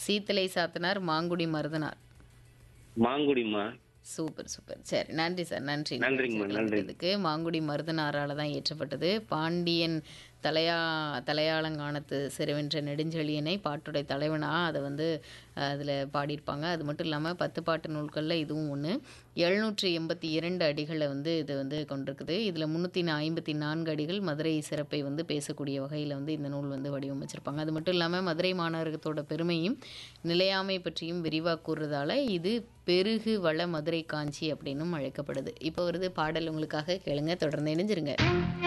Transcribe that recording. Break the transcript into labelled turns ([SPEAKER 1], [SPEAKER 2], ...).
[SPEAKER 1] சீத்தலை சாத்தனார் மாங்குடி மருதனார்
[SPEAKER 2] மாங்குடிமா
[SPEAKER 1] super super சரி நன்றி சார் நன்றி
[SPEAKER 2] நன்றிங்கம்மா, நன்றி.
[SPEAKER 1] இதுக்கு மாங்குடி மருதனாரால தான் ஏற்றப்பட்டது பாண்டியன் தலையா தலையாளங்கானத்து சிறுவென்ற நெடுஞ்செழியனை பாட்டுடைய தலைவனா அதை வந்து அதில் பாடியிருப்பாங்க அது மட்டும் இல்லாமல் பத்து பாட்டு நூல்களில் இதுவும் ஒன்று எழுநூற்றி எண்பத்தி இரண்டு அடிகளை வந்து இது வந்து கொண்டிருக்குது இதில் முந்நூற்றி ஐம்பத்தி நான்கு அடிகள் மதுரை சிறப்பை வந்து பேசக்கூடிய வகையில் வந்து இந்த நூல் வந்து வடிவமைச்சிருப்பாங்க அது மட்டும் இல்லாமல் மதுரை மாநகரத்தோட பெருமையும் நிலையாமை பற்றியும் விரிவாக கூறுறதால இது பெருகு வள மதுரை காஞ்சி அப்படின்னும் அழைக்கப்படுது இப்போ வருது பாடல் உங்களுக்காக கேளுங்க தொடர்ந்து இணைஞ்சிருங்க